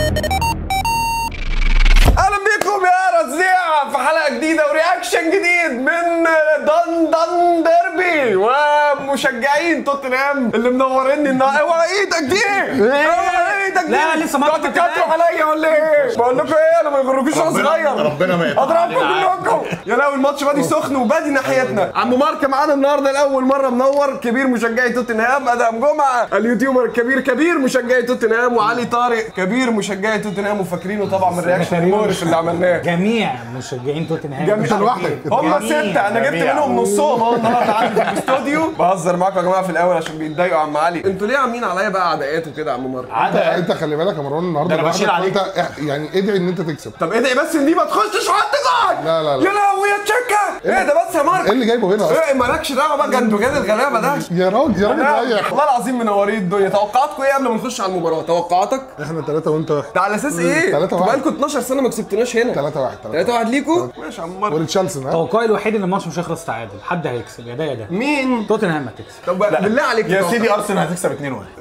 اهلا بيكم يا رزيع في حلقه جديده ورياكشن جديد من دن دن ديربي ومشجعين توتنهام اللي منوريني النهارده اوعى ايدك دي اوعى ايدك دي لا، لسه ما انتوا اتفقناش. هتتكاتروا عليا ولا ايه؟ بقول لكم ايه انا ما يغركوش وانا ربنا- صغير ربنا ما يقطع اضربكم علينا كلكم يا لهوي الماتش بادي سخن وبادي ناحيتنا عم مارك معانا النهارده لاول مره منور كبير مشجعي توتنهام ادهم جمعه اليوتيوبر الكبير كبير مشجعي توتنهام وعلي طارق كبير مشجعي توتنهام وفاكرينه طبعا من الرياكشن المقرف اللي عملناه جميع مشجعين توتنهام جميع انت لوحدك. هم جميع. ستة انا جبت جميع. منهم نصهم اهو النهارده عندي في الاستوديو بهزر معاكم يا جماعه في الاول عشان بيتضايقوا يا عم علي انتوا ليه عاملين عليا بقى عداءات وكده يا عم مارك انت انت خلي بالك يا مروان النهارده ده انا بشيل لوحدك، عليك. فانت اح- يعني ادعي ان انت تكسب طب ادعي بس ان دي ما تخشش حد جول لا، لا، لا. يا لهوي يا تشيكا ايه ده بس يا مارك ايه اللي جايبه هنا اصلا ايه مالكش دعوه بقى جندوجان الغلابه ده يا راجل يا راجل لا، ريح والله العظيم منورين الدنيا توقعاتكم ايه قبل ما نخش على المباراه توقعاتك احنا ثلاثة وانت واحد ده على اساس ايه تلاتة انتوا واحد. بقالكم 12 سنه ما كسبتوناش هنا 3 1 3 1 ليكوا ماشي يا عم مارك ولتشيلسي ها توقعي الوحيد ان الماتش مش هيخلص تعادل حد هيكسب يا ده يا ده مين توتنهام هتكسب طب بالله عليك يا تتوقع. سيدي ارسنال هتكسب 2 1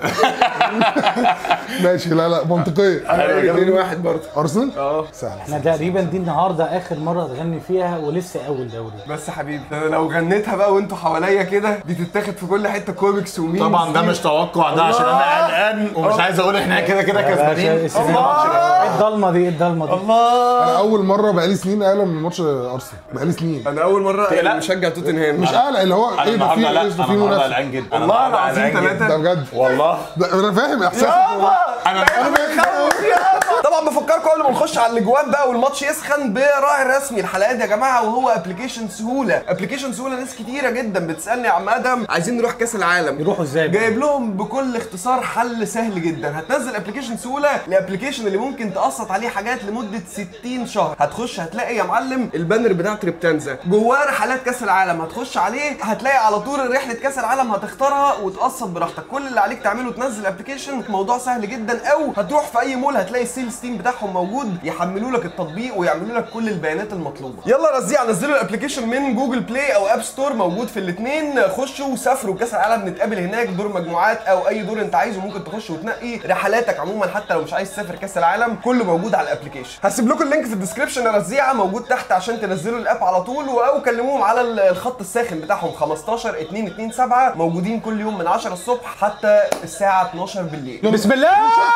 ماشي لا لا منطقية 2 1 برضه ارسنال اه سهل احنا تقريبا دي النهارده اخر مره تغني فيها ولسه اول دوري بس يا حبيبي ده أنا لو غنيتها بقى وانتوا حواليا كده دي تتاخد في كل حته كوميكس ومين طبعا ده مش توقع ده عشان انا قلقان ومش عايز اقول احنا كده كده كسبانين ايه الضلمه دي ايه الضلمه دي الله انا اول مرة بقالي سنين اقلق من ماتش ارسنال بقالي سنين انا اول مره تقلق؟ مشجع توتنهام مش اقلق اللي هو انا ايه ده في النهارده لا إيه ده انا في النهارده منافسة قلقان جدا أنا والله النهاردة العظيم قلقان جدا. ده ثلاثه بجد والله ده انا فاهم احساسك يابا انا انا فاهم طبعا بفكركم قبل ما نخش على الاجوان بقى والماتش يسخن براعي الرسمي الحلقات دي يا جماعه وهو ابلكيشن سهوله ابلكيشن سهوله ناس كتيره جدا بتسالني يا عم ادم عايزين نروح كاس العالم يروحوا ازاي بقى؟ جايب لهم بكل اختصار حل سهل جدا هتنزل ابلكيشن سهوله الابلكيشن اللي ممكن تقسط عليه حاجات لمده 60 شهر هتخش هتلاقي يا معلم البانر بتاع تريبتانزا جواه رحلات كاس العالم هتخش عليه هتلاقي على طول رحله كاس العالم هتختارها وتقسط براحتك كل اللي عليك تعمله تنزل ابلكيشن موضوع سهل جدا او هتروح في اي مول هتلاقي السيلز تيم بتاعهم موجود يحملوا لك التطبيق ويعملوا لك كل البيانات المطلوبه يلا رزيع نزلوا الابلكيشن من جوجل بلاي او اب ستور موجود في الاثنين خشوا وسافروا كاس العالم نتقابل هناك دور مجموعات او اي دور انت عايزه ممكن تخش وتنقي رحلاتك عموما حتى لو مش عايز تسافر كاس العالم كله موجود على الابلكيشن هسيب لكم اللينك في الديسكربشن يا رزيعه موجود تحت عشان تنزلوا الاب على طول او كلموهم على ال- الخط الساخن بتاعهم 15 227 موجودين كل يوم من 10 الصبح حتى الساعه 12 بالليل بسم الله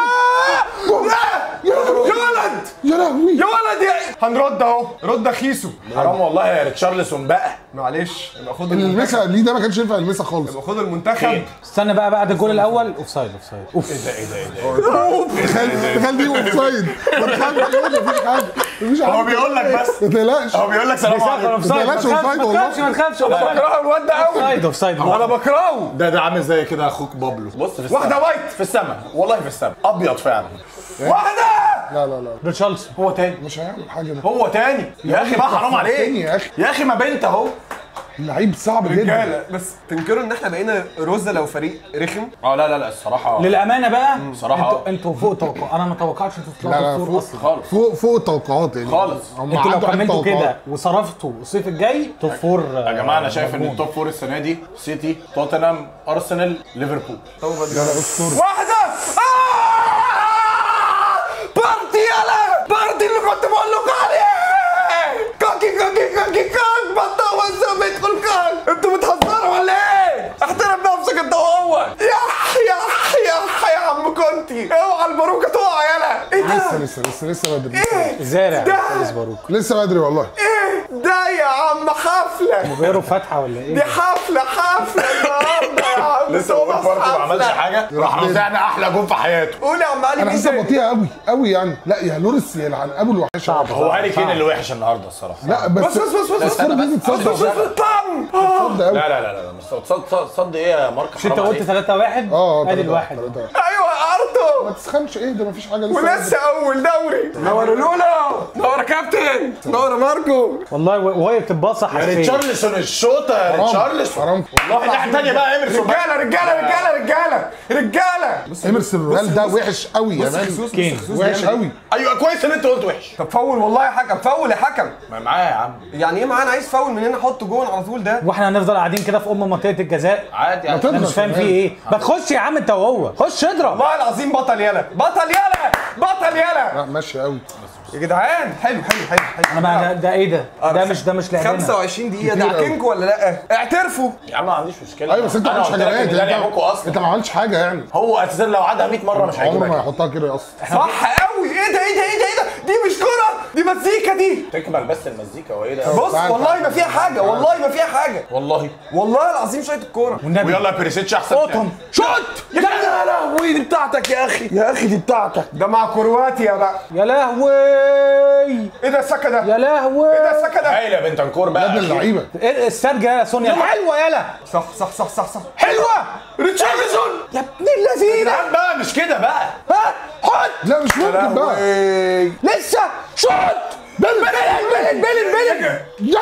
يا ولد يا لهوي يا ولد يا هنرد اهو رد خيسو حرام والله يا ريتشارلسون بقى معلش يبقى خد اللي المنتخب يلمسها ليه ده ما كانش ينفع يلمسها خالص يبقى خد المنتخب استنى بقى بعد الجول الاول اوف سايد اوف سايد اوف ايه ده ايه ده ايه ده تخيل تخيل دي اوف سايد مفيش حاجة مفيش حاجة هو بيقول لك بس ما تقلقش هو بيقول لك سلام عليكم اوف سايد ما تقلقش تخافش offside ما تخافش ما تخافش اوف سايد بكره الواد ده اوف قوي سايد اوف سايد انا بكرهه ده ده عامل زي كده اخوك بابلو بص في السما واحدة وايت. في السما والله في السما ابيض فعلا واحده لا لا لا ريتشارلسون هو تاني مش هيعمل حاجة ده هو تاني يا اخي بقى حرام تاني عليك يا اخي يا اخي ما بنت اهو لعيب صعب جدا رجاله بس تنكروا ان احنا بقينا روزا لو فريق رخم اه لا لا لا الصراحه للامانه بقى بصراحة انتوا انتوا فوق توقع انا ما توقعتش انتوا لا، لا، تطلعوا فوق. الدور اصلا خالص فوق فوق التوقعات يعني خالص. هم انتوا لو عدوا على كملتوا التوقعات. كده وصرفتوا الصيف الجاي توب فور يا جماعه انا شايف ان التوب فور السنه دي سيتي توتنهام ارسنال ليفربول يا لا اسطوره واحده آه! بارتي يلا بارتي اللي كنت بقول لكم عليه كاكي كاكي كاكي كاك بطل وزة بيدخل كاك انتوا بتهزروا ولا ايه؟ احترم نفسك انت وهو يح يح يح يا عم كنتي اوعى الباروكه تقع يلا ايه لسه ده؟ لسه لسه لسه بدري ايه؟ زارع ده فارس باروك لسه بدري والله ايه ده يا عم حفله غيروا فتحه ولا دي ايه؟ حفله حفله النهارده يا عم لسه بقول توماس برضه ما حفلة. عملش حاجه راح رزعنا احلى جون في حياته قول يا عم علي انا مين حاسسها تاني؟ بطيئه قوي قوي يعني لا يا لوريس يلعن ابو الوحش صعب. هو هاري كين اللي وحش النهارده الصراحه لا بس بس بس بس بس الصورة دي بس بس بتصدق بس بام آه. بتصدق قوي لا لا لا لا مش صد صد صد, صد ايه يا مارك مش انت حرام قلت عليك. 3 1 اه ادي تلاتة- الواحد تلاتة. ايوه يا ارضو ما تسخنش ايه ده مفيش حاجه لسه ولسه اول دوري نور لولو نور يا كابتن نور يا ماركو والله و- وهي بتتباصى يا حسين ريتشارلسون الشوطه يا حرام ريتشارلسون حرام والله الناحيه الثانيه بقى ايمرسون بقى. رجاله رجاله رجاله رجاله رجاله ايمرسون رويال ده وحش قوي يا مان كين. وحش قوي ايوه كويس ان انت قلت وحش طب فول والله يا حكم فول يا حكم ما معايا يا عم يعني ايه معانا عايز فول من هنا احط جون على طول ده واحنا هنفضل قاعدين كده في ام منطقه الجزاء عادي عادي تضرب انا مش فاهم في ايه ما تخش يا عم انت وهو خش اضرب والله العظيم بطل يلا بطل يلا بطل يلا لا ماشي قوي يا جدعان حلو حلو حلو حلو انا ما ده ايه ده ده مش ده مش لعبنا 25 دقيقة كتير ده أوي. عكنكوا ولا لا؟ اعترفوا يا عم ما عنديش مشكله ايوه بس انت ما انا عملتش قلت لك حاجه ان ده لعبكم انت اصلا ما عملتش حاجه يعني هو اساسا لو عادها 100 مره مش عمره ما هيعجبك هيحطها كده اصلا صح قوي ايه ده ايه ده ايه ده ايه ده دي مش كرة دي مزيكا دي تكمل بس المزيكا وايه ده بص تعال، والله تعال، ما فيها تعال، حاجة تعال. والله ما فيها حاجة والله والله العظيم شوية الكورة والنبي ويلا يا بيريسيتش احسن صوتهم شوت يا يا لهوي دي بتاعتك يا اخي يا اخي دي بتاعتك ده مع كرواتيا بقى يا لهوي ايه ده السكة ده؟ يا لهوي ايه ده السكة ده؟ هايله يا بنتنكور يا بقى ابن اللعيبه إيه السرجه يا سونيا حلوه يلا صح صح صح صح صح حلوه ريتشاردسون يا ابن اللذينه جدعان بقى مش كده بقى ها حط لا مش ممكن بقى لهوي. لسه شوت بلن بلن بلن بلن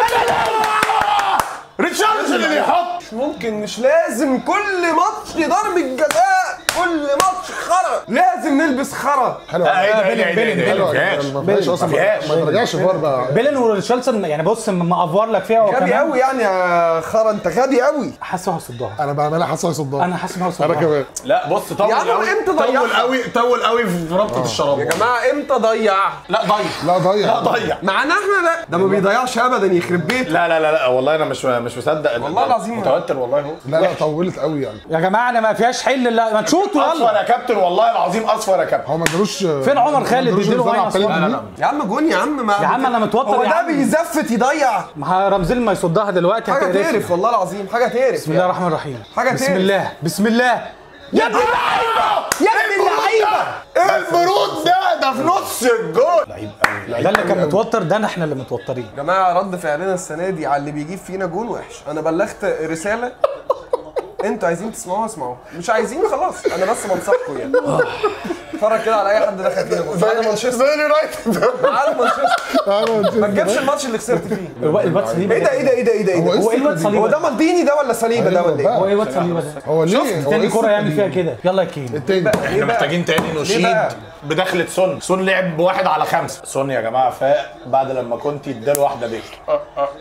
ريتشاردسون اللي يحط مش ممكن مش لازم كل ماتش ضربة جزاء كل ماتش خرا لازم نلبس خرا حلو لا ايه ده ايه ده بيلن، ايه ده ايه حلو ده ما فيهاش. ما فيهاش اصلا ما فيهاش. ما ترجعش فار بقى بيلن وريتشاردسون يعني بص مقفر لك فيها غبي وكمان قوي يعني يا خرا انت غبي قوي حاسس إنه هيصدها انا بعملها حاسس هيصدها انا حاسس إنه انا هيصدها كمان لا بص طول يا عم قوي امتى طول ضيعها؟ قوي طول قوي في ربطه الشراب يا جماعة امتى ضيع؟ لا ضيع لا ضيع لا ضيع معانا احنا لا ده ما بيضيعش ابدا يخرب بيت لا لا لا لا والله انا مش مش مصدق والله العظيم. متوتر والله اهو لا لا طولت قوي يعني يا جماعه انا ما فيهاش حل لا ما تشوتوا اصفر يلا يا كابتن والله العظيم اصفر يا كابتن هو ما ادالوش فين عمر خالد بيديله بيديله ماينس واحد؟ لا لا يا عم جون يا عم ما يا عم أنا متوتر هو يا ده عم. بيزفت يضيع ما رمزيل ما يصدها دلوقتي حاجة هتقرفنا تقرف والله العظيم حاجة تقرف بسم الله الرحمن الرحيم حاجة بسم تقرف. الله بسم الله يا ابن اللعيبه يا ابن اللعيبه ايه البرود ده ده في نص الجول لعيب قوي ده اللي كان متوتر ده احنا اللي متوترين يا جماعة رد فعلنا السنة دي على اللي بيجيب فينا جون وحش أنا بلغت رسالة انتوا عايزين تسمعوها اسمعوها مش عايزين خلاص انا بس بنصحكم يعني اتفرج كده على اي حد دخل فينا جون على مانشستر زي اليونايتد على مانشستر ما تجيبش الماتش اللي خسرت فيه الواد الواد صليبه ايه ده ايه ده ايه ده ايه ده ايه هو ده هو ايه الواد الثقة دي؟ صليبه هو ده ده؟ مالديني ده ولا صليبه ده ولا ايه؟ هو ايه الواد صليبه ده؟ هو ليه هو تاني إيه كرة الثقة يعمل دي؟ فيها كده يلا يا كين التاني ليه احنا بقى؟ محتاجين تاني ليه نشيد بقى؟ بدخلة سون سون لعب بواحد على خمسة سون يا جماعة فاق بعد لما كنت اداله واحدة بيك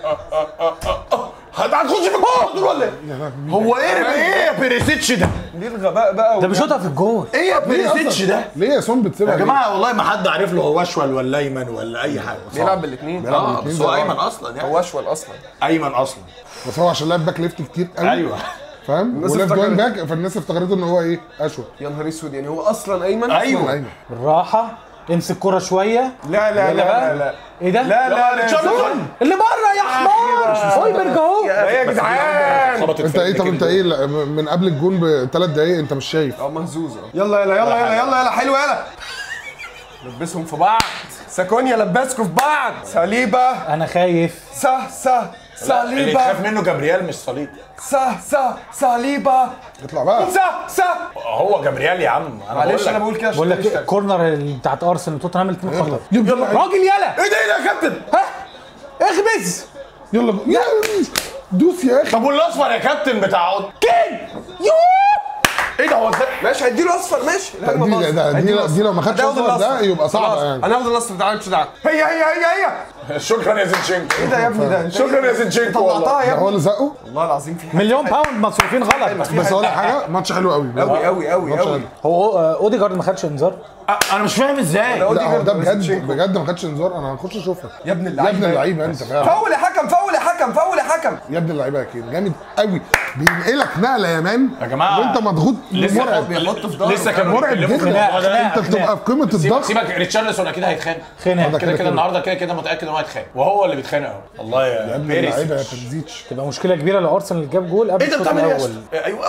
هتخش في الجول دول ولا ايه؟ هو ايه ايه يا بيريسيتش ده؟ ليه الغباء بقى ده بيشوطها في الجول ايه يا ليه بيريسيتش أصلاً؟ ده؟ ليه يا سون بتسيبها يا ليه؟ جماعة والله ما حد عارف له هو اشول ولا ايمن ولا اي حاجة بيلعب بالاثنين اه بس هو ايمن اصلا يعني هو اشول اصلا ايمن اصلا بس هو عشان لعب باك ليفت كتير قوي ايوه فاهم الناس ولعب افتكرت- جوين باك فالناس افتكرته ان هو ايه اشول يا نهار اسود يعني هو اصلا ايمن ايوه ايوه بالراحه امسك كرة شويه لا لا لا لا لا ايه ده؟ لا لا لا ريتشاردسون اللي بره يا حمار هويبرج اهو ايه يا جدعان خبطت انت في ايه طب انت ايه لا، من قبل الجون بثلاث دقايق انت مش شايف اه مهزوز اه يلا يلا يلا يلا يلا يلا حلو يلا لبسهم في بعض ساكونيا لبسكوا في بعض صليبه انا خايف سه سه اللي تخاف صليبه منه جابرييل مش صليب سه سه صليبه اطلع بقى سه سه هو جابرييل يا عم انا معلش انا بقول بقول كده بقول عشان لك تشتغل. الكورنر اللي بتاعت ارسنال وتوتنهام الاثنين خطر يلا راجل يلا ايه ده ايه ده يا كابتن ها اخبز يلا بقى. يا دوس يا اخي طب والاصفر يا كابتن بتاع كين يو ايه ده هو ازاي ماشي هيديله اصفر ماشي الهجمة دي- باظت. ده- دي- هيديله دي لو ما خدش هتاخد أصفر ده الأصفر. يبقى صعبة خلاص. يعني. انا هاخد الاصفر تعالى مش دعوه هي هي هي هي شكرا يا زينشينكو ايه ده يا ابني ده انت شكرا يا إيه؟ زينشينكو طلعتها والله يا ده هو ابني اللي زقه والله العظيم في حاجه مليون باوند مصروفين غلط بس اقول لك حاجه ماتش حلو قوي قوي قوي قوي ماتش قوي حلو. هو آه، اوديجارد ما خدش انذار انا مش فاهم ازاي لا هو ده أوديجارد بجد وزينشينكو. بجد ما خدش انذار انا هنخش اشوفها يا ابن يا اللعيبه ابن اللعيبه انت فعلا فاول يا حكم فاول يا حكم فاول يا حكم يا ابن اللعيبه يا كين جامد قوي بينقلك نقله يا مان يا جماعة، وانت مضغوط لسه مرعب بيحط في ظهره لسه كانوا مرعب بيتكلموا في جدا الموضوع ده انت بتبقى في قمه سيبك الضغط سيبك ريتشارلسون اكيد هيتخانق خناق ده كده كده كده كده. النهارده كده كده متاكد ان هو هيتخانق وهو اللي بيتخانق اهو والله يا يا ابن اللعيبه يا بيريس تنزيتش تبقى مشكله كبيره لو ارسنال جاب جول قبل ايه ده الشوط بتعمل ايه يا الاول اسطى؟ ايوه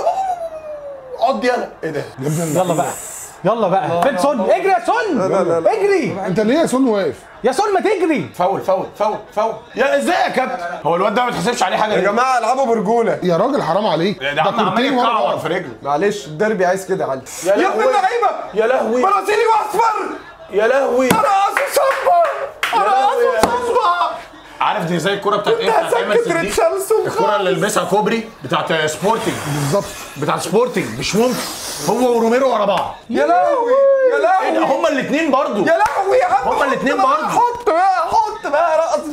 اقعد يلا ايه ده يا ابن اللعيبة. يلا بقى يلا بقى فين سون اجري يا سون اجري انت ليه يا سون واقف يا سون ما تجري فاول فاول فاول فاول يا ازاي يا كابتن هو الواد ده ما بيتحسبش عليه حاجه يا ليه؟ جماعه العبوا برجوله يا راجل حرام عليك ده عم عمال كورتين ورا يتكعور بعض. في رجله معلش الدربي عايز كده يا علي يا ابن لهوي. اللعيبه يا لهوي برازيلي واصفر يا لهوي انا قاصي صفر انا لهوي. قاصي صفر عارف دي زي الكوره بتاعت ايه انت بتاعت ايمن سكت صديق ريتشارلسون الكوره اللي لبسها كوبري بتاعت سبورتنج بالظبط بتاعت سبورتنج مش ممكن هو وروميرو ورا بعض يا لهوي يا ايه ده لهوي هما الاثنين برضو يا لهوي يا عم هما الاتنين حط بقى، برضه. حط بقى حط بقى رقص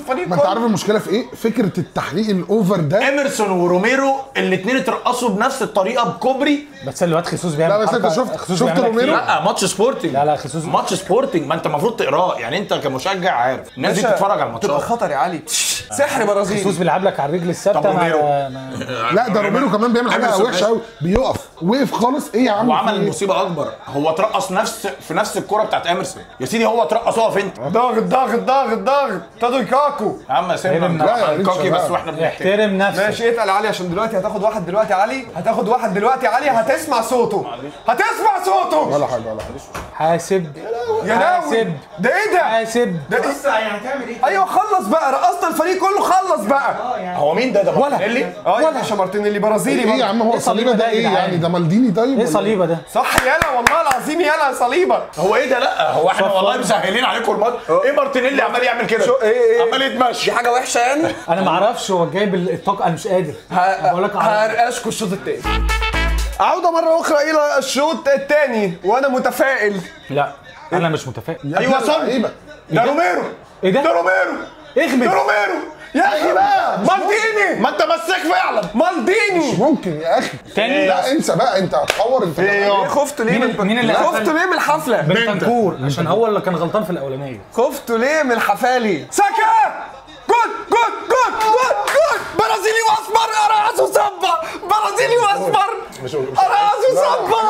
الفريق ما انت كله. عارف المشكله في ايه؟ فكره التحقيق الاوفر ده ايمرسون وروميرو الاثنين اترقصوا بنفس الطريقه بكوبري بس الواد خيسوس بيعمل لا، بس انت حركة- شفت- خيسوس شفت بيعملها روميرو؟ كتير. لا ماتش سبورتنج لا لا خيسوس ماتش سبورتنج ما انت المفروض تقراه يعني انت كمشجع عارف الناس دي باشا، بتتفرج على تبقى الماتشات خطر يا علي سحر برازيلي خيسوس بيلعب لك على الرجل الثابته طب مع روميرو؟ مع- لا ده روميرو كمان بيعمل حاجه إيمرسون وحشه قوي بيقف وقف خالص ايه يا عم وعمل في إيه؟ مصيبه اكبر هو اترقص نفس في نفس الكوره بتاعت ايمرسون يا سيدي هو اترقص اقف انت ضاغط ضاغط ضاغط ضاغط ابتدوا يكاكوا يا عم سيبنا لا، من لا، الكوكي لا. بس واحنا بنحتاج احترم نفسك ماشي اتقل يا علي عشان دلوقتي هتاخد واحد دلوقتي يا علي هتاخد واحد دلوقتي يا علي هتسمع صوته هتسمع صوته ولا حاجه ولا حاجه حاسب يا لهوي حاسب ده ايه ده؟ حاسب ده بص يعني هتعمل ايه؟ ايوه خلص بقى رقصنا الفريق كله خلص بقى هو مين ده ده مارتينيلي اه يا باشا مارتينيلي برازيلي ايه يا برضه. عم هو إيه صليبه صليبة ده ده يا ايه جدعان؟ يعني ده مالديني طيب ايه ولا صليبه ده صح يلا والله العظيم يلا يا صليبه هو ايه ده لا هو احنا صفر. والله مسهلين عليكم الماتش ايه مارتينيلي عمال يعمل كده شو- ايه ايه عمال يتمشى دي حاجه وحشه يعني انا ما اعرفش هو جايب الطاقه انا مش قادر أنا بقول لك على- هرقشكوا الشوط التاني عودة مرة أخرى إلى الشوط الثاني وأنا متفائل لا انا مش متفائل ايوه صح لعيبه ده روميرو ايه ده ده روميرو ده اغمد روميرو يا أخي بقى مالديني ما انت مساك فعلا مالديني ممكن يا اخي تاني لا انسى بقى انت هتحور انت ليه خفت ليه مين- من مين اللي خفت قفل؟ ليه من الحفلة بنتنكور عشان هو اللي كان غلطان في الاولانيه خفت ليه من الحفالي ساكا جول جول جول جول جول برازيلي واسمر اراسو صبا برازيلي واسمر اراسو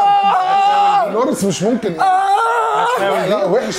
صبا لوريس مش ممكن آه. لا وحش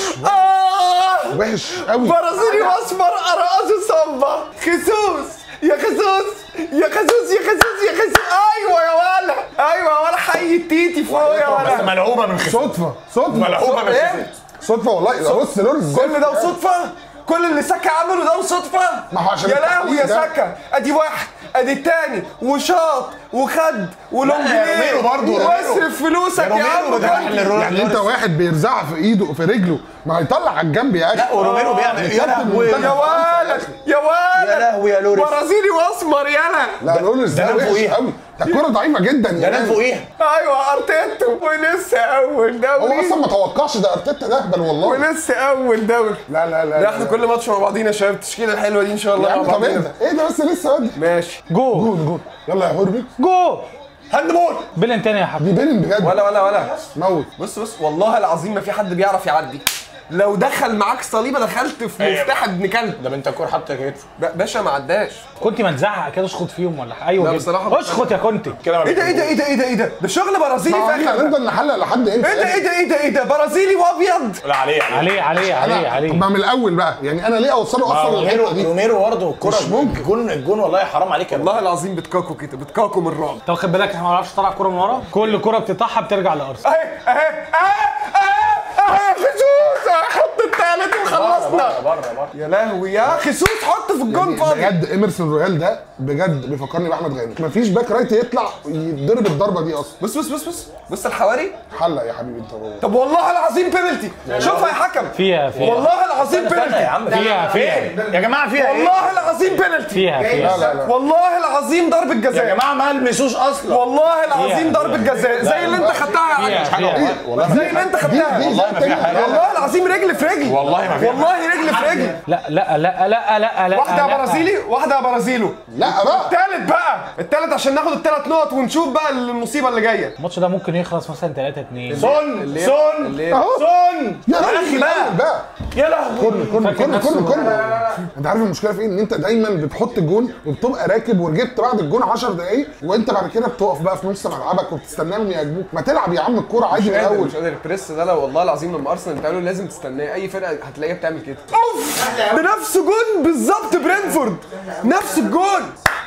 آه. وحش قوي برازيلي واسمر اراسو صبا خيسوس يا خيسوس يا خيسوس يا خيسوس يا خيسوس ايوه يا ولا ايوه يا ولا حي التيتي فوق يا بس ولا ملعوبه من خيسوس صدفه صدفه ملعوبه من إيه؟ خيسوس صدفه والله ده بص لوريس كل ده وصدفه كل اللي ساكا عمله ده وصدفه ما هو عشان يا لهوي يا التحقيق ده. ساكا ادي واحد ادي التاني وشاط وخد ولونجليه روميرو برضه، روميرو. واصرف فلوسك يا روميرو عم ده راح للرو- يعني انت واحد بيرزعها في ايده في رجله ما هيطلع على الجنب يا اخي لا وروميرو بيعمل يا لهوي يا ولد يا ولد يا لهوي يا لوريس. برازيلي واسمر يلا لا لوريس ده ده نام وحش فوقيها. قوي ده الكوره ضعيفه جدا ده يا نام مان. فوقيها ايوه ارتيتا ولسه اول هو دوري اصلا ما توقعش ده ارتيتا ده اهبل والله ولسه اول دوري لا لا لا ده احنا كل ماتش مع بعضينا يا شباب التشكيله الحلوه دي ان شاء الله يا مع عم طب بعضينا اهدى ايه ده بس لسه بدري ماشي جو جول جول يلا يا هوربي جو هاند بول بيلين تاني يا حبيبي دي بيلن بجد ولا ولا ولا موت بص بص والله العظيم ما في حد بيعرف يعدي لو دخل معاك صليبه دخلت في مفتاح ابن كلب ده بنتكور حتى كتفه ب- باشا ما عداش كنت ما تزعق كده اشخط فيهم ولا حاجه ايوه لا، كده. بصراحة- اشخط يا كنت كده ما ايه ده ايه ده بيحبوش. ايه ده ايه ده ايه ده ده شغل برازيلي ما احنا فاخر هنفضل نحلق لحد امتى ايه ده ايه ده ايه ده ايه ده برازيلي وابيض لا عليه عليه عليه عليه عليه ما من الاول بقى يعني انا ليه اوصله اصلا روميرو للحته دي روميرو برضه الكوره مش ممكن. الجون الجون والله حرام عليك يا والله العظيم بتكاكو كده بتكاكو من الرعب انت واخد بالك احنا ما بنعرفش نطلع كوره من ورا كل كوره بتقطعها بترجع لارسنال اهي اهي اهي اهي اهي خيسوس حط التالت وخلصنا بره بره يا لهوي يا خيسوس حط في الجون فاضي بجد ايمرسون رويال ده بجد بيفكرني باحمد غانم مفيش باك رايت يطلع يضرب الضربه دي اصلا بص بص بص بص بص الحواري حلق يا حبيبي انت هو. طب والله العظيم بينالتي شوفها يا حكم فيها فيها والله العظيم استنى يا بينالتي عم فيها فيها يا جماعه فيها ايه والله العظيم بينالتي فيها لا فيها لا لا والله العظيم ضربة يا جزاء جماعه ما لمسوش اصلا والله العظيم فيها. ضربة جزاء زي اللي انت خدتها يا فيها علي فيها والله زي اللي انت خدتها دي- والله ما فيها حاجه والله العظيم رجل في رجل والله ما فيها والله رجل في رجل لا لا لا لا لا لا واحدة لا. برازيلي واحدة برازيلو لا بقى التالت بقى التالت عشان ناخد التلات نقط ونشوف بقى المصيبة اللي جايه الماتش ده ممكن يخلص مثلا 3 2 سون سون اهو سون يا يا راجل اخي بقى بقى يا لهوي كورنر كورنر فاكر كورنر نفسه. كورنر كورنر انت عارف المشكله في ايه ان انت دايما بتحط الجون وبتبقى راكب ورجبت بعد الجون 10 دقايق وانت بعد كده بتقف بقى في نص ملعبك وبتستناهم يهاجموك ما تلعب يا عم الكوره عادي من مش قادر الاول مش قادر البريس ده لو والله العظيم لما ارسنال بتعمله لازم تستناه اي فرقه هتلاقيها بتعمل كده اوف بنفس جون بالظبط برينفورد نفس الجون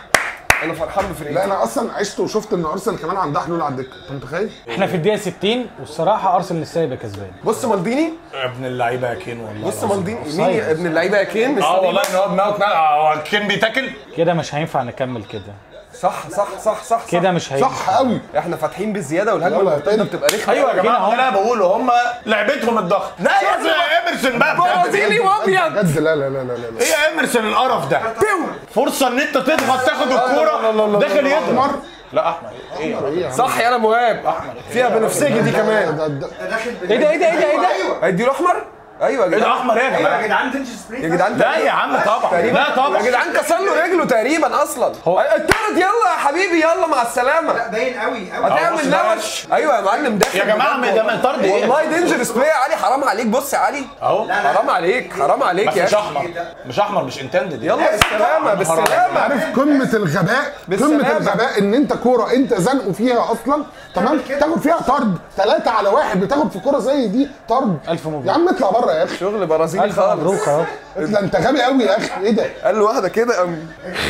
انا فرحان لا بفريقي انا اصلا عشت وشفت ان ارسنال كمان عندها حلول على الدكه انت متخيل؟ احنا في الدقيقه 60 والصراحه ارسنال لسه هيبقى كسبان بص مالديني يا ابن اللعيبه يا كين والله بص العظيم. مالديني مين يا ابن اللعيبه يا كين مش اه صليبة؟ والله ان هو دماغه اتنقل اه هو كين بيتاكل كده مش هينفع نكمل كده صح صح صح صح كده مش هينفع صح قوي احنا فاتحين بالزياده والهجمه يلا يا المرتده تاني. بتبقى رخمه ايوه يا جماعه هنا ده اللي انا بقوله هم لعبتهم الضغط لا يا ابني ايمرسون بقى بجد. برازيلي وابيض بجد لا لا لا لا لا ايه يا ايمرسون القرف ده فرصه ان انت تضغط تاخد الكوره داخل يضرب احمر لا احمد ايه ايه يا عم صح يا مهاب فيها بنفسجي دي كمان ده- ده- ايه ده ايه ده ايه ده ايه ده هيديله احمر ايوه يا ايه ده جدعان احمر ايه يا ايوه يا جماعه جدعان دنجر سبريت يا جدعان لا يا عم طبعا تقريبا لا طبعا يا جدعان كسر له رجله تقريبا اصلا هو- التالت يلا يا حبيبي يلا مع السلامه لا باين قوي قوي بص هتعمل بقى. نوش ايوه يا معلم داخل يا جماعه بجد ده من طرد ايه والله دينجر سبراي يا علي حرام عليك بص يا علي اهو حرام عليك حرام عليك بس يا مش اخي احمر مش احمر مش انتندد يلا بالسلامه بالسلامه عارف قمه الغباء بالسلامة. قمه الغباء ان انت كوره انت زنقه فيها اصلا تمام تاخد فيها طرد ثلاثة على واحد بتاخد في كوره زي دي طرد ألف مبروك. يا عم اطلع بره يا اخي شغل برازيلي الف مبروك خالص اهو اطلع انت غبي قوي يا اخي ايه ده قال له واحده كده قام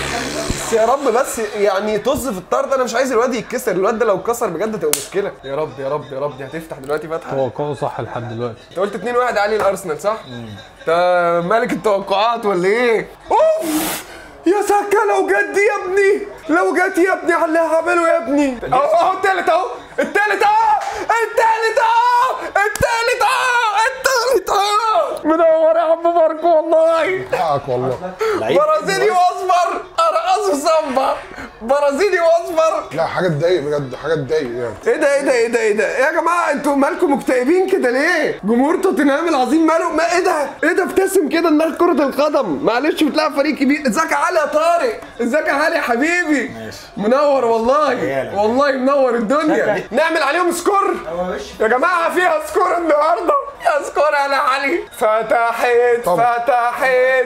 بس يا رب بس يعني طز في الطرد انا مش عايز الواد يتكسر الواد ده لو اتكسر بجد تبقى مشكله يا رب يا رب يا رب دي هتفتح دلوقتي فتحه توقعه صح لحد دلوقتي انت قلت 2 1 علي الارسنال صح؟ انت ملك التوقعات ولا ايه؟ اوف يا سكه لو جت دي يا ابني لو جت يا ابني على اللي هعمله يا ابني اهو اهو التالت اهو التالت اهو التالت اهو التالت اهو التالت اهو منور يا عم ماركو والله حقك والله برازيلي واصفر ارقصه صمبا برازيلي واصفر لا حاجه تضايق بجد حاجه تضايق يعني ايه ده ايه ده ايه ده ايه ده يا جماعه انتوا مالكم مكتئبين كده ليه جمهور توتنهام العظيم ماله ما ايه ده ايه ده ابتسم كده الناس كره القدم معلش بتلعب فريق كبير ازيك يا علي يا طارق ازيك يا علي يا حبيبي منور والله عيالك. والله منور الدنيا نعمل عليهم سكور يا جماعه فيها سكور النهارده يا سكور يا علي فتحت طبعا. فتحت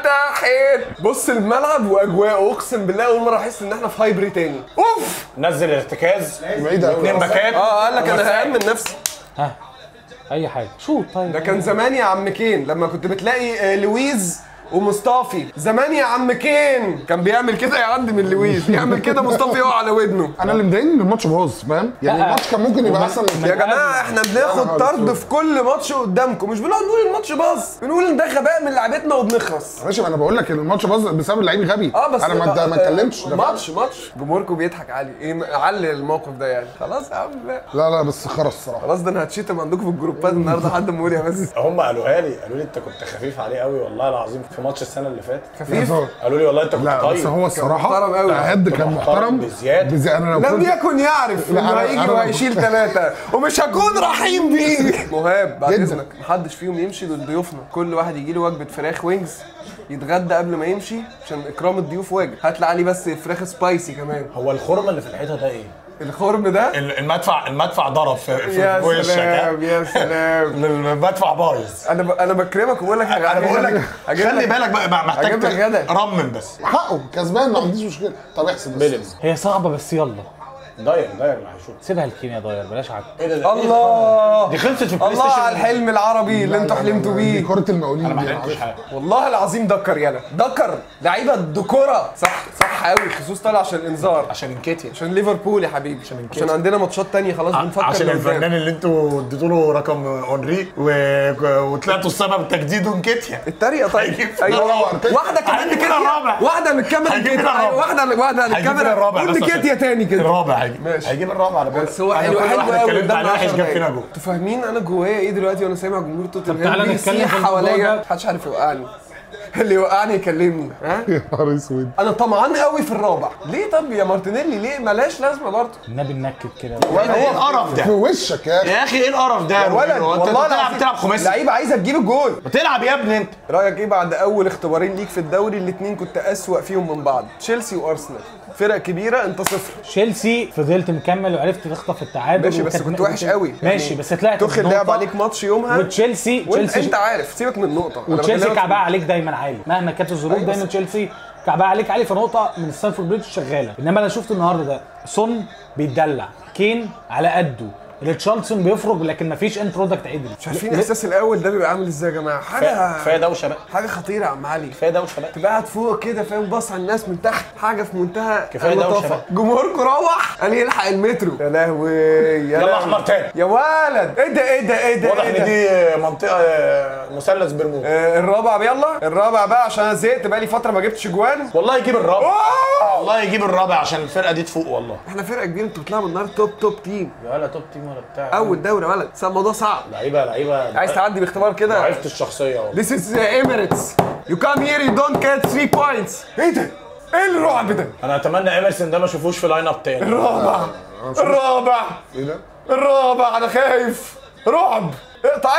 فتحت بص الملعب واجواءه اقسم بالله اول مره احس ان احنا في هايبري تاني اوف نزل الارتكاز بعيدة أوي. اثنين باكات اه قال لك انا هامن نفسي ها اي حاجه شوط طيب ده كان زمان يا عم كين لما كنت بتلاقي آه، لويز ومصطفي زمان يا عم كين كان بيعمل كده يعدي من لويز يعمل كده مصطفي يقع على ودنه انا اللي مضايقني ان الماتش باظ فاهم يعني لا. الماتش كان ممكن يبقى وما- احسن من يا كده جماعه احنا بناخد طرد في كل ماتش قدامكم مش بنقعد نقول الماتش باظ بنقول ان ده غباء من لعبتنا وبنخلص ماشي ما انا بقول لك ان الماتش باظ بسبب اللعيب غبي اه بس انا ما ما اتكلمتش ده ماتش ماتش جمهوركم بيضحك علي ايه علل الموقف ده يعني خلاص يا عم لا لا لا بس خرس الصراحه خلاص ده انا هتشتم عندكم في الجروبات النهارده حد ما يقول يا بس هم قالوها لي قالوا لي انت كنت خفيف عليه قوي والله العظيم في ماتش السنه اللي فاتت خفيف قالوا لي والله انت كنت لا طيب بس هو الصراحه محترم أوي. لا، هد كان محترم محترم بزيادة. بزيادة انا لو لم كنت يكن يعرف لا، انه أنا- هيجي أنا- وهيشيل ثلاثة ومش هكون رحيم بيه مهاب بعد جداً. اذنك محدش فيهم يمشي دول ضيوفنا كل واحد يجي له وجبة فراخ وينجز يتغدى قبل ما يمشي عشان اكرام الضيوف واجب هات لي علي بس فراخ سبايسي كمان هو الخرم اللي في الحيطه ده ايه؟ الخرم ده ال- المدفع المدفع ضرب في, في يا في وشك ها؟ سلام يا سلام المدفع بايظ انا ب... انا بكرمك وبقول لك انا بقول لك خلي بالك بقى بقى محتاج هجيب لك غدا. رمم بس حقه كسبان ما عنديش مشكله طب احسب بس بيلز هي صعبه بس يلا داير داير اللي هيشوف سيبها لكين يا ضاير بلاش عك ايه ده ده؟ الله دي خلصت في البلاي الله ستيشن على الحلم العربي اللي انتوا حلمتوا دي بيه كره المقاولين انا ما دي حلمتش عارفها. حاجه والله العظيم دكر يلا دكر لعيبه دكوره صح صح قوي خصوص طالع عشان الانذار عشان انكتي عشان ليفربول يا حبيبي عشان, عشان عندنا ماتشات تانية خلاص بنفكر عشان لقدام. الفنان اللي انتوا اديتوا له رقم اونري و... وطلعتوا السبب تجديده انكتيا التريقه طيب هيجيب ايوه الرابع. واحده كمان هيجيب نكتيا الرابع. واحده من الكاميرا هيجيب نكتيا. الرابع. أيوة، واحده واحده هيجيب الكاميرا الرابع قول بس عشان- نكتيا تاني كده الرابع هيجيب ماشي. هيجيب الرابع على بس هو أنا حلو كل حلو واحد قوي اتكلمت عليه وحش جاب فينا جول انتوا فاهمين انا جوايا ايه دلوقتي وانا سامع جمهور توتنهام تعالى نتكلم بيسيح في الموضوع حواليا ده. محدش عارف يوقعني اللي يوقعني يكلمني ها يا نهار اسود انا طمعان قوي في الرابع ليه طب يا مارتينيلي ليه ملاش لازمه برضه النبي ننكد كده ايه القرف في ده وشك يا اخي يا اخي ايه القرف ده يا ولد هو انت والله بتلعب العظيم بتلعب خماسي لعيبه عايزه تجيب الجول بتلعب يا ابني انت رايك ايه بعد اول اختبارين ليك في الدوري الاثنين كنت اسوأ فيهم من بعض تشيلسي وارسنال فرق كبيره انت صفر تشيلسي فضلت مكمل وعرفت تخطف التعادل ماشي بس وكانت- كنت وحش قوي ماشي يعني بس طلعت توخيل بنقطة. لعب عليك ماتش يومها وتشيلسي وانت تشيلسي انت عارف سيبك من النقطه أنا وتشيلسي بكلمك كعبها عليك دايما عالي مهما كانت الظروف أيوة دايما بس- تشيلسي كعبها عليك عالي في نقطه من ستانفورد بريدج شغاله انما انا شفت النهارده ده سون بيتدلع كين على قده ريتشاردسون بيفرج لكن مفيش اند برودكت عدل مش عارفين الاحساس الاول ده بيبقى عامل ازاي يا جماعه حاجه كفايه دوشه بقى حاجه خطيره يا عم علي كفايه دوشه بقى تبقى قاعد فوق كده فاهم باص على الناس من تحت حاجه في منتهى كفاية دوشة اللطافة. بقى. جمهوركم روح قال يلحق المترو يا لهوي يا يلا لهوي. احمر تاني يا ولد ايه ده ايه ده ايه ده واضح إيه ان ده؟ دي منطقه آه، مثلث برمودا آه، الرابع يلا الرابع بقى عشان انا زهقت بقالي فتره ما جبتش جوان والله يجيب الرابع أوه! والله يجيب الرابع عشان الفرقه دي تفوق والله احنا فرقه كبيره انتوا بتلعبوا النهارده توب توب تيم يا ولا توب تيم ولا بتاع اول دوري يا ولد بس الموضوع صعب لعيبه لعيبه عايز تعدي باختبار كده ضعيفه الشخصيه والله This is Emirates you come here you don't get three points ايه ده؟ ايه الرعب ده؟ انا اتمنى ايمرسون ده ما اشوفوش في لاين اب تاني الرابع الرابع ايه ده؟ الرابع انا خايف رعب اقطع اقطع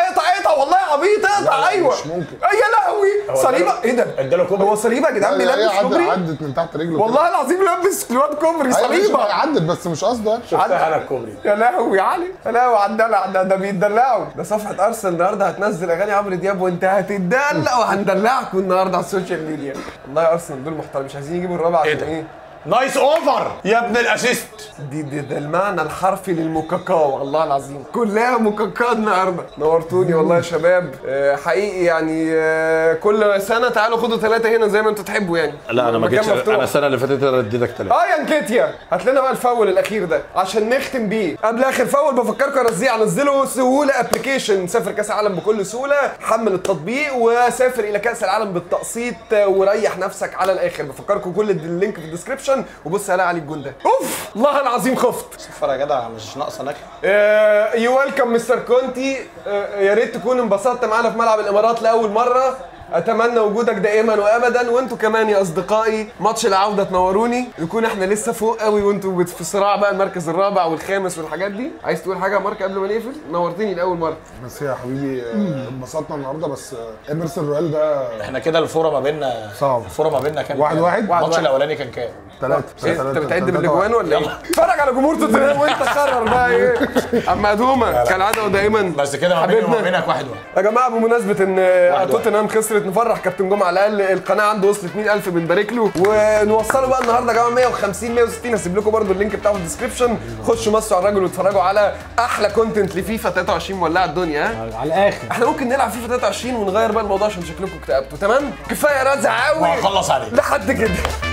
اقطع والله يا عبيط اقطع لا، ايوه مش ممكن. أي يا لهوي هو صليبه اداله- ايه ده اداله كوبري هو صليبه يا جدعان لا، هي بيلبس عدت كوبري عدت من تحت رجله والله العظيم لابس الواد كوبري ايوه ماشي، صليبه هي عدت بس مش قصده شفتها انا الكوبري يا لهوي يا علي يا لهوي على الدلع ده ده بيتدلعوا ده صفحه ارسنال النهارده هتنزل اغاني عمرو دياب وانت هتتدلع وهندلعكم النهارده على السوشيال ميديا والله يا ارسنال دول محترمين مش عايزين يجيبوا الرابع عشان ده؟ ايه نايس اوفر يا ابن الاسيست دي, دي ده المعنى الحرفي للمكاكاو والله العظيم كلها مكاكاو النهارده نورتوني والله يا شباب آه، حقيقي يعني آه، كل سنه تعالوا خدوا ثلاثه هنا زي ما انتوا تحبوا يعني لا انا ما المكان جيتش مفتوح. انا السنه اللي فاتت انا اديتك ثلاثه اه يا نكيتيا هات لنا بقى الفاول الاخير ده عشان نختم بيه قبل اخر فاول بفكركم ارزيه انزله سهوله ابلكيشن سافر كاس العالم بكل سهوله حمل التطبيق وسافر الى كاس العالم بالتقسيط آه، وريح نفسك على الاخر بفكركم كل اللينك في الديسكربشن وبص هلاقي علي الجون ده اوف والله العظيم خفت صفر يا جدع مش ناقصه نكهه يو ويلكم مستر كونتي آه، يا ريت تكون انبسطت معانا في ملعب الامارات لاول مره اتمنى وجودك دائما وابدا وانتوا كمان يا اصدقائي ماتش العوده تنوروني يكون احنا لسه فوق قوي وانتوا بت- في صراع بقى المركز الرابع والخامس والحاجات دي عايز تقول حاجه يا مارك قبل ما نقفل نورتني لاول مره بس يا حبيبي آه، انبسطنا النهارده بس آه، ايمرسون رويال ده احنا كده الفوره ما بيننا صعب. الفوره ما بيننا كام واحد كام؟ واحد؟ الماتش واحد. الاولاني كان كام ثلاثة إيه، انت بتعد بالاجوان ولا ايه؟ اتفرج على جمهور توتنهام وانت قرر بقى ايه اما ادومه كالعاده ودائما بس كده ما بيني وما حبيبنا. بينك واحد واحد يا جماعه بمناسبه ان واحد. توتنهام خسرت نفرح كابتن جمعه على الاقل القناه عنده وصلت 100000 بنبارك له ونوصله بقى النهارده يا جماعه 150 160 هسيب لكم برده اللينك بتاعه في الديسكربشن خشوا مصوا على الراجل واتفرجوا على احلى كونتنت لفيفا 23 مولعه الدنيا ها على الاخر احنا ممكن نلعب فيفا 23 ونغير بقى الموضوع عشان شكلكم اكتئبتوا تمام كفايه رزع قوي وهخلص عليك لحد كده